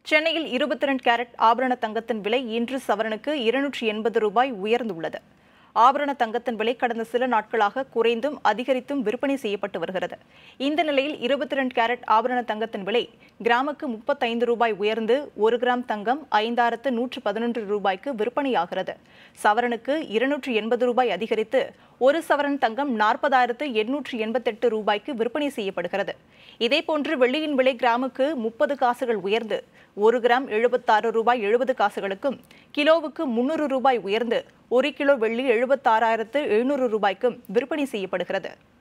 சென்னையில் இருபத்தி ரெண்டு கேரட் ஆபரண தங்கத்தின் விலை இன்று சவரனுக்கு இருநூற்றி எண்பது ரூபாய் உயர்ந்துள்ளது ஆபரண தங்கத்தின் விலை கடந்த சில நாட்களாக குறைந்தும் அதிகரித்தும் விற்பனை செய்யப்பட்டு வருகிறது இந்த நிலையில் இருபத்தி ரெண்டு கேரட் ஆபரண தங்கத்தின் விலை கிராமுக்கு முப்பத்தைந்து ரூபாய் உயர்ந்து ஒரு கிராம் தங்கம் ஐந்தாயிரத்து நூற்று பதினொன்று ரூபாய்க்கு விற்பனையாகிறது சவரனுக்கு இருநூற்று எண்பது ரூபாய் அதிகரித்து ஒரு சவரன் தங்கம் நாற்பதாயிரத்து எண்ணூற்று எண்பத்தெட்டு ரூபாய்க்கு விற்பனை செய்யப்படுகிறது இதேபோன்று வெள்ளியின் விலை கிராமுக்கு முப்பது காசுகள் உயர்ந்து ஒரு கிராம் எழுபத்தாறு ரூபாய் எழுபது காசுகளுக்கும் கிலோவுக்கு முன்னூறு ரூபாய் உயர்ந்து ஒரு கிலோ வெள்ளி எழுபத்தாறாயிரத்து எழுநூறு ரூபாய்க்கும் விற்பனை செய்யப்படுகிறது